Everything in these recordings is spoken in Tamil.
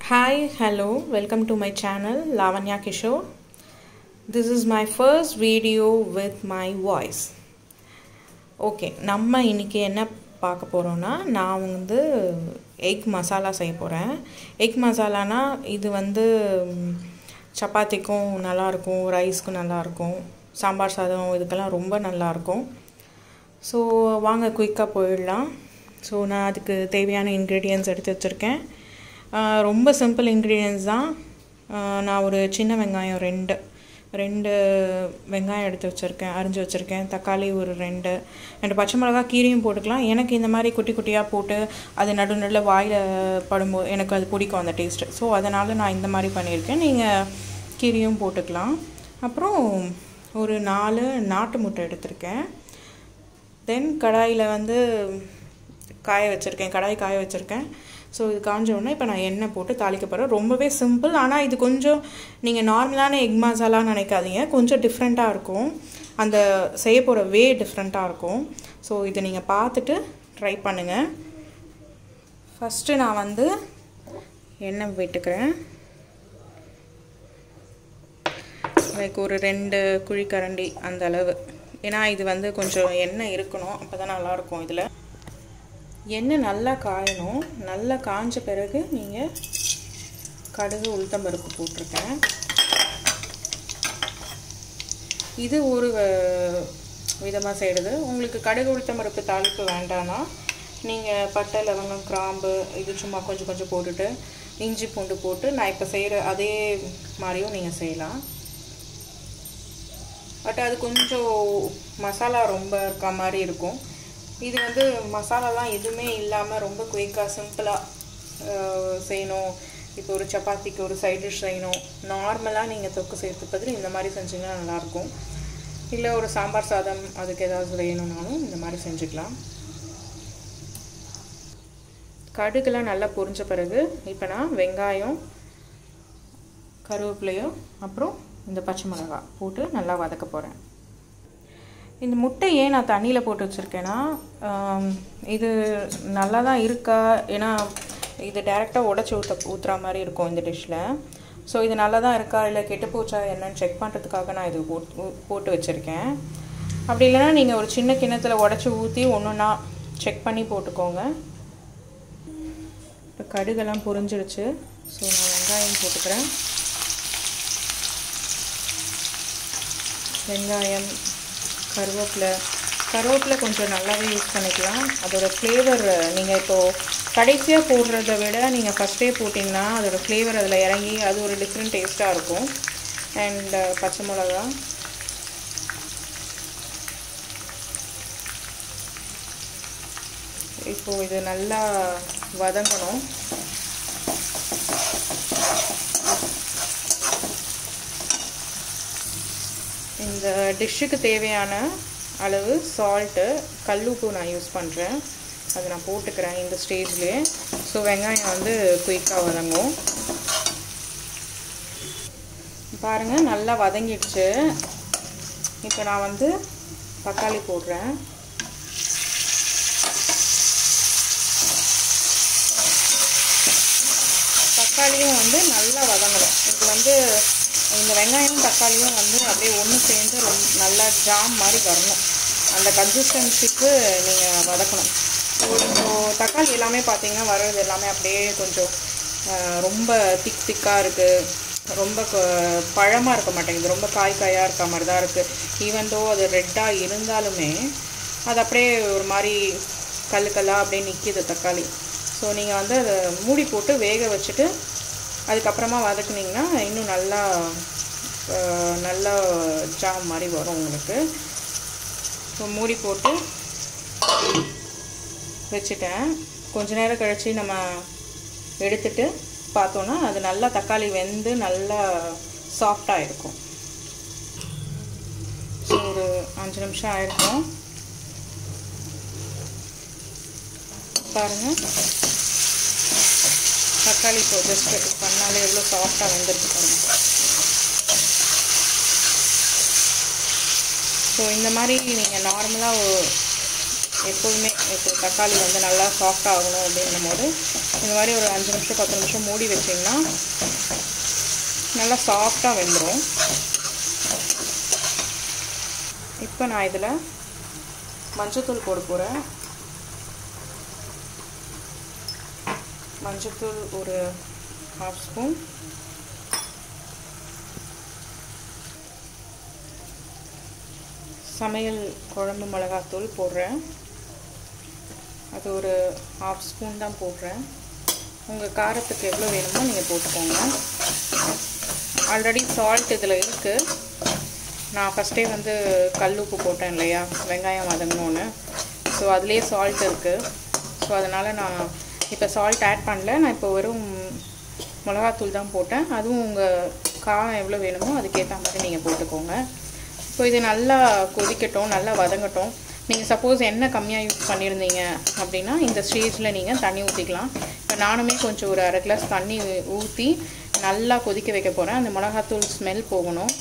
Hi, hello, welcome to my channel Lavanya Kishore. This is my first video with my voice. Okay நம்ம இன்றைக்கி என்ன பார்க்க போகிறோன்னா நான் வந்து எக் மசாலா செய்ய போகிறேன் எக் மசாலானா இது வந்து ம், சப்பாத்திக்கும் நல்லாயிருக்கும் ரைஸ்க்கும் நல்லாயிருக்கும் சாம்பார் சாதம் இதுக்கெல்லாம் ரொம்ப நல்லாயிருக்கும் ஸோ வாங்க குயிக்காக போயிடலாம் ஸோ நான் அதுக்கு தேவையான இன்க்ரீடியன்ஸ் எடுத்து வச்சுருக்கேன் ஆஹ் ரொம்ப சிம்பிள் இன்க்ரீடியன்ஸ் தான் ஆஹ் நான் ஒரு சின்ன வெங்காயம் ரெண்டு ரெண்டு வெங்காயம் எடுத்து வச்சுருக்கேன் அரிஞ்சு வச்சுருக்கேன் தக்காளி ஒரு ரெண்டு ரெண்டு பச்சை மிளகா கீரையும் போட்டுக்கலாம் எனக்கு இந்த மாதிரி குட்டி குட்டியாக போட்டு அது நடு நடுவில் வாயில் படும்போது எனக்கு அது பிடிக்கும் அந்த டேஸ்ட்டு ஸோ அதனால் நான் இந்த மாதிரி பண்ணியிருக்கேன் நீங்கள் கீரையும் போட்டுக்கலாம் அப்புறம் ஒரு நாலு நாட்டு முட்டை எடுத்திருக்கேன் தென் கடாயில் வந்து காய வச்சுருக்கேன் கடாய் காய வச்சுருக்கேன் ஸோ இது காஞ்ச உடனே இப்போ நான் எண்ணெய் போட்டு தாளிக்க போகிறேன் ரொம்பவே சிம்பிள் ஆனால் இது கொஞ்சம் நீங்கள் நார்மலான எக் மசாலான்னு நினைக்காதீங்க கொஞ்சம் டிஃப்ரெண்ட்டாக இருக்கும் அந்த செய்ய போகிற வே டிஃப்ரெண்ட்டாக இருக்கும் ஸோ இதை நீங்கள் பார்த்துட்டு ட்ரை பண்ணுங்கள் ஃபஸ்ட்டு நான் வந்து எண்ணெய் விட்டுக்கிறேன் லைக் ஒரு ரெண்டு குழிக்கரண்டி அந்த அளவு ஏன்னா இது வந்து கொஞ்சம் எண்ணெய் இருக்கணும் அப்போ தான் நல்லாயிருக்கும் இதில் எண்ணெய் நல்லா காயணும் நல்லா காஞ்ச பிறகு நீங்கள் கடுகு உளுத்தம்பருப்பு போட்டிருக்கேன் இது ஒரு விதமாக செய்கிறது உங்களுக்கு கடுகு உளுத்தம்பருப்பு தாளிப்பு வேண்டாம்னா நீங்கள் பட்டை லவங்கம் கிராம்பு இது சும்மா கொஞ்சம் கொஞ்சம் போட்டுட்டு இஞ்சி பூண்டு போட்டு நான் இப்போ செய்கிற அதே மாதிரியும் நீங்கள் செய்யலாம் பட் அது கொஞ்சம் மசாலா ரொம்ப இருக்க மாதிரி இருக்கும் இது வந்து மசாலாலாம் எதுவுமே இல்லாமல் ரொம்ப குயிக்காக சிம்பிளாக செய்யணும் இப்போ ஒரு சப்பாத்திக்கு ஒரு சைட் டிஷ் செய்யணும் நார்மலாக நீங்கள் தொக்கு செய்யறதுக்கு பதில் இந்த மாதிரி செஞ்சிங்கன்னா நல்லாயிருக்கும் இல்லை ஒரு சாம்பார் சாதம் அதுக்கு ஏதாவது வேணும்னாலும் இந்த மாதிரி செஞ்சுக்கலாம் கடுகுலாம் நல்லா பொரிஞ்ச பிறகு இப்போ நான் வெங்காயம் கருவேப்பிலையும் அப்புறம் இந்த பச்சை மிளகாய் போட்டு நல்லா வதக்க போகிறேன் இந்த முட்டை ஏன் நான் தண்ணியில் போட்டு வச்சுருக்கேன்னா இது நல்லா தான் இருக்கா ஏன்னா இது டேரெக்டாக உடச்சி ஊற்ற ஊற்றுற மாதிரி இருக்கும் இந்த டிஷ்ஷில் ஸோ இது நல்லா தான் இருக்கா இல்லை கெட்டு போச்சா என்னன்னு செக் பண்ணுறதுக்காக நான் இது போட்டு வச்சுருக்கேன் அப்படி இல்லைன்னா நீங்கள் ஒரு சின்ன கிண்ணத்தில் உடச்சி ஊற்றி ஒன்று ஒன்றா செக் பண்ணி போட்டுக்கோங்க இப்போ கடுகெல்லாம் புரிஞ்சிடுச்சு ஸோ நான் வெங்காயம் போட்டுக்கிறேன் வெங்காயம் கருவேப்பிலை கருவேப்பிலை கொஞ்சம் நல்லாவே யூஸ் பண்ணிக்கலாம் அதோட ஃப்ளேவர் நீங்கள் இப்போது கடைசியாக போடுறத விட நீங்கள் ஃபஸ்ட்டே போட்டிங்கன்னா அதோட ஃப்ளேவர் அதில் இறங்கி அது ஒரு டிஃப்ரெண்ட் டேஸ்ட்டாக இருக்கும் அண்ட் பச்சை மிளகா இப்போது இது நல்லா வதங்கணும் இந்த டிஷ்ஷுக்கு தேவையான அளவு சால்ட்டு கல்லுப்பு நான் யூஸ் பண்ணுறேன் அதை நான் போட்டுக்கிறேன் இந்த ஸ்டேஜ்லேயே ஸோ வெங்காயம் வந்து குயிக்காக வதங்கும் பாருங்கள் நல்லா வதங்கிடுச்சு இப்போ நான் வந்து தக்காளி போடுறேன் தக்காளியும் வந்து நல்லா வதங்கணும் இது வந்து இந்த வெங்காயம் தக்காளியும் வந்து அப்படியே ஒன்று சேர்ந்து ரொம்ப நல்லா ஜாம் மாதிரி வரணும் அந்த கன்சிஸ்டன்சிக்கு நீங்கள் வதக்கணும் இப்போ தக்காளி எல்லாமே பார்த்தீங்கன்னா வர்றது எல்லாமே அப்படியே கொஞ்சம் ரொம்ப திக் திக்காக இருக்குது ரொம்ப பழமாக இருக்க மாட்டேங்குது ரொம்ப காய் காயாக இருக்க மாதிரி தான் இருக்குது ஈவன் தோ அது ரெட்டாக இருந்தாலுமே அது அப்படியே ஒரு மாதிரி கல் கல்லாக அப்படியே நிற்கிது தக்காளி ஸோ நீங்கள் வந்து அதை மூடி போட்டு வேக வச்சுட்டு அதுக்கப்புறமா வதக்குனிங்கன்னா இன்னும் நல்லா நல்லா ஜாம் மாதிரி வரும் உங்களுக்கு ஸோ மூடி போட்டு வச்சுட்டேன் கொஞ்ச நேரம் கழித்து நம்ம எடுத்துட்டு பார்த்தோன்னா அது நல்லா தக்காளி வெந்து நல்லா சாஃப்டாக இருக்கும் ஸோ ஒரு அஞ்சு நிமிஷம் ஆயிருக்கும் பாருங்கள் தக்காளி இப்போ ஜஸ்ட் பண்ணாலே எவ்வளோ சாஃப்டாக வெந்துருக்கு பாருங்கள் ஸோ இந்த மாதிரி நீங்கள் நார்மலாக எப்போதுமே இப்போ தக்காளி வந்து நல்லா சாஃப்ட் ஆகணும் அப்படின்னும் போது இந்த மாதிரி ஒரு அஞ்சு நிமிஷம் பத்து நிமிஷம் மூடி வச்சிங்கன்னா நல்லா சாஃப்டாக வெந்துடும் இப்போ நான் இதில் மஞ்சத்தூள் போட போகிறேன் மஞ்சத்தூள் ஒரு ஹாஃப் ஸ்பூன் சமையல் குழம்பு மிளகாத்தூள் போடுறேன் அது ஒரு ஹாஃப் ஸ்பூன் தான் போடுறேன் உங்கள் காரத்துக்கு எவ்வளோ வேணுமோ நீங்கள் போட்டுக்கோங்க ஆல்ரெடி சால்ட் இதில் இருக்குது நான் ஃபஸ்ட்டே வந்து கல் உப்பு போட்டேன் இல்லையா வெங்காயம் வதங்கணுன்னு ஸோ அதுலேயே சால்ட் இருக்குது ஸோ அதனால் நான் இப்போ சால்ட் ஆட் பண்ணல நான் இப்போ வெறும் மிளகாத்தூள் தான் போட்டேன் அதுவும் உங்கள் காரம் எவ்வளோ வேணுமோ அதுக்கேற்ற மாதிரி நீங்கள் போட்டுக்கோங்க இப்போ இது நல்லா கொதிக்கட்டும் நல்லா வதங்கட்டும் நீங்கள் சப்போஸ் எண்ணெய் கம்மியாக யூஸ் பண்ணியிருந்தீங்க அப்படின்னா இந்த ஸ்டேஜில் நீங்கள் தண்ணி ஊற்றிக்கலாம் இப்போ நானுமே கொஞ்சம் ஒரு அரை கிளாஸ் தண்ணி ஊற்றி நல்லா கொதிக்க வைக்க போகிறேன் அந்த மிளகாத்தூள் ஸ்மெல் போகணும்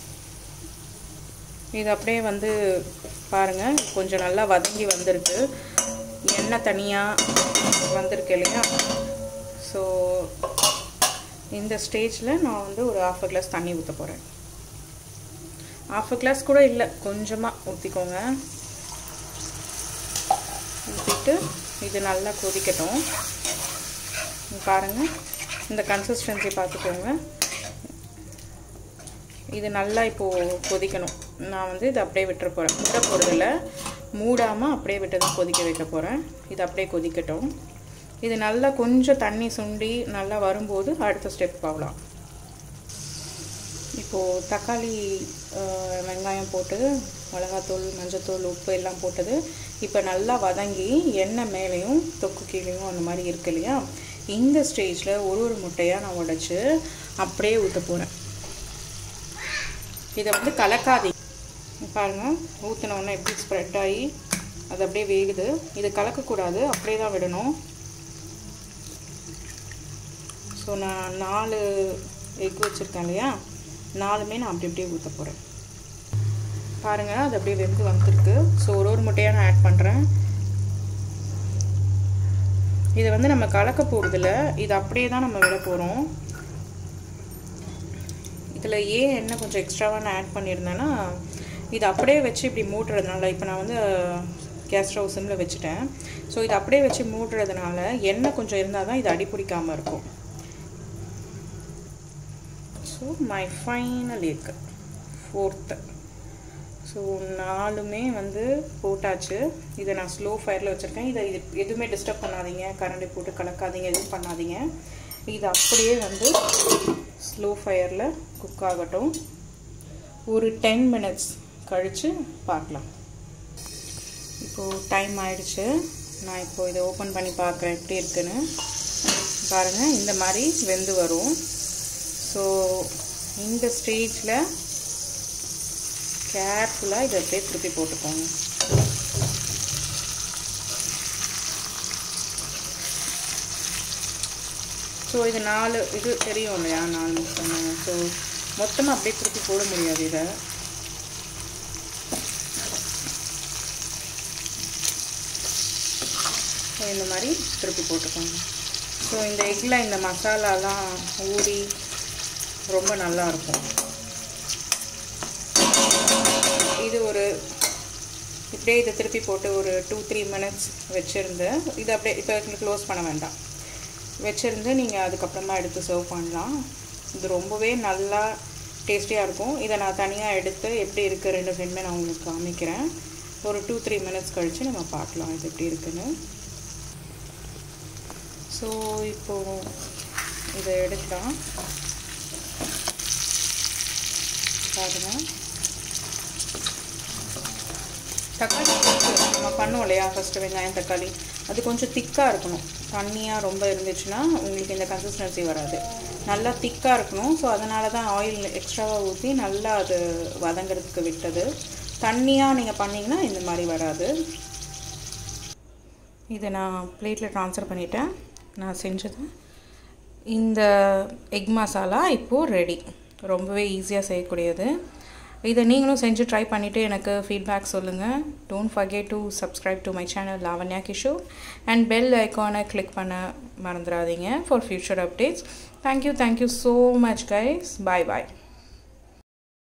இது அப்படியே வந்து பாருங்கள் கொஞ்சம் நல்லா வதங்கி வந்திருக்கு எண்ணெய் தனியாக வந்திருக்கு இல்லையா ஸோ இந்த ஸ்டேஜில் நான் வந்து ஒரு ஆஃப் அ கிளாஸ் தண்ணி ஊற்ற போகிறேன் ஆஃப் அ கிளாஸ் கூட இல்லை கொஞ்சமாக ஊற்றிக்கோங்க ஊற்றிட்டு இது நல்லா கொதிக்கட்டும் பாருங்கள் இந்த கன்சிஸ்டன்சி பார்த்துக்கோங்க இது நல்லா இப்போது கொதிக்கணும் நான் வந்து இதை அப்படியே விட்டுற போகிறேன் விட போகிறதில்ல மூடாமல் அப்படியே விட்டு தான் கொதிக்க வைக்க போகிறேன் இது அப்படியே கொதிக்கட்டும் இது நல்லா கொஞ்சம் தண்ணி சுண்டி நல்லா வரும்போது அடுத்த ஸ்டெப் போகலாம் இப்போது தக்காளி வெங்காயம் போட்டு மிளகாத்தூள் மஞ்சத்தூள் உப்பு எல்லாம் போட்டது இப்போ நல்லா வதங்கி எண்ணெய் மேலேயும் தொக்கு கீழேயும் அந்த மாதிரி இருக்கு இல்லையா இந்த ஸ்டேஜில் ஒரு ஒரு முட்டையாக நான் உடச்சி அப்படியே ஊற்ற போகிறேன் இதை வந்து கலக்காதீங்க பாருங்கள் ஊற்றினோன்னே எப்படி ஸ்ப்ரெட் ஆகி அது அப்படியே வேகுது இது கலக்கக்கூடாது அப்படியே தான் விடணும் ஸோ நான் நாலு எக் வச்சுருக்கேன் இல்லையா நாலுமே நான் அப்படி அப்படியே ஊற்ற போகிறேன் பாருங்கள் அது அப்படியே வெந்து வந்துருக்கு ஸோ ஒரு ஒரு முட்டையாக நான் ஆட் பண்ணுறேன் இதை வந்து நம்ம கலக்க போகிறதில்ல இது அப்படியே தான் நம்ம விட போகிறோம் இதில் ஏன் என்ன கொஞ்சம் எக்ஸ்ட்ராவாக நான் ஆட் பண்ணியிருந்தேன்னா இது அப்படியே வச்சு இப்படி மூடுறதுனால இப்போ நான் வந்து கேஸ் ஸ்டவ் சிம்மில் வச்சுட்டேன் ஸோ இது அப்படியே வச்சு மூடுறதுனால எண்ணெய் கொஞ்சம் இருந்தால் தான் இது அடி பிடிக்காமல் இருக்கும் so my final egg fourth so நாலுமே வந்து போட்டாச்சு இதை நான் ஸ்லோ ஃபயரில் வச்சுருக்கேன் இதை இது எதுவுமே டிஸ்டர்ப் பண்ணாதீங்க கரண்டி போட்டு கலக்காதீங்க எதுவும் பண்ணாதீங்க இது அப்படியே வந்து ஸ்லோ ஃபயரில் குக் ஆகட்டும் ஒரு டென் மினிட்ஸ் கழித்து பார்க்கலாம் இப்போது டைம் ஆயிடுச்சு நான் இப்போது இதை ஓப்பன் பண்ணி பார்க்குறேன் எப்படி இருக்குன்னு பாருங்கள் இந்த மாதிரி வெந்து வரும் ஸோ இந்த ஸ்டேஜில் கேர்ஃபுல்லாக இதை அப்படியே திருப்பி போட்டுக்கோங்க ஸோ இது நாலு இது தெரியும் இல்லையா நாலு முட்டை ஸோ மொத்தமாக அப்படியே திருப்பி போட முடியாது இதை ஸோ இந்த மாதிரி திருப்பி போட்டுக்கோங்க ஸோ இந்த எக்கில் இந்த மசாலாலாம் ஊறி ரொம்ப நல்லா இருக்கும் இது ஒரு இப்படியே இதை திருப்பி போட்டு ஒரு டூ த்ரீ மினிட்ஸ் வச்சுருந்து இதை அப்படியே இப்போ க்ளோஸ் பண்ண வேண்டாம் வச்சுருந்து நீங்கள் அதுக்கப்புறமா எடுத்து சர்வ் பண்ணலாம் இது ரொம்பவே நல்லா டேஸ்டியாக இருக்கும் இதை நான் தனியாக எடுத்து எப்படி இருக்குது ரெண்டு ஃப்ரெண்டுமே நான் உங்களுக்கு காமிக்கிறேன் ஒரு டூ த்ரீ மினிட்ஸ் கழித்து நம்ம பார்க்கலாம் இது எப்படி இருக்குன்னு ஸோ இப்போது இதை எடுக்கலாம் பாருங்கள் தக்காளி நம்ம பண்ணுவோம் இல்லையா ஃபஸ்ட்டு வெங்காயம் தக்காளி அது கொஞ்சம் திக்காக இருக்கணும் தண்ணியாக ரொம்ப இருந்துச்சுன்னா உங்களுக்கு இந்த கன்சிஸ்டன்சி வராது நல்லா திக்காக இருக்கணும் ஸோ அதனால தான் ஆயில் எக்ஸ்ட்ராவாக ஊற்றி நல்லா அது வதங்கிறதுக்கு விட்டது தண்ணியாக நீங்கள் பண்ணிங்கன்னா இந்த மாதிரி வராது இதை நான் பிளேட்டில் ட்ரான்ஸ்ஃபர் பண்ணிட்டேன் நான் செஞ்சது இந்த எக் மசாலா இப்போது ரெடி ரொம்பவே ஈஸியாக செய்யக்கூடியது இதை நீங்களும் செஞ்சு ட்ரை பண்ணிவிட்டு எனக்கு ஃபீட்பேக் சொல்லுங்கள் don't forget to subscribe to my channel Lavanya Kishore and bell ஐக்கானை கிளிக் பண்ண மறந்துடாதீங்க for future updates thank you thank you so much guys bye bye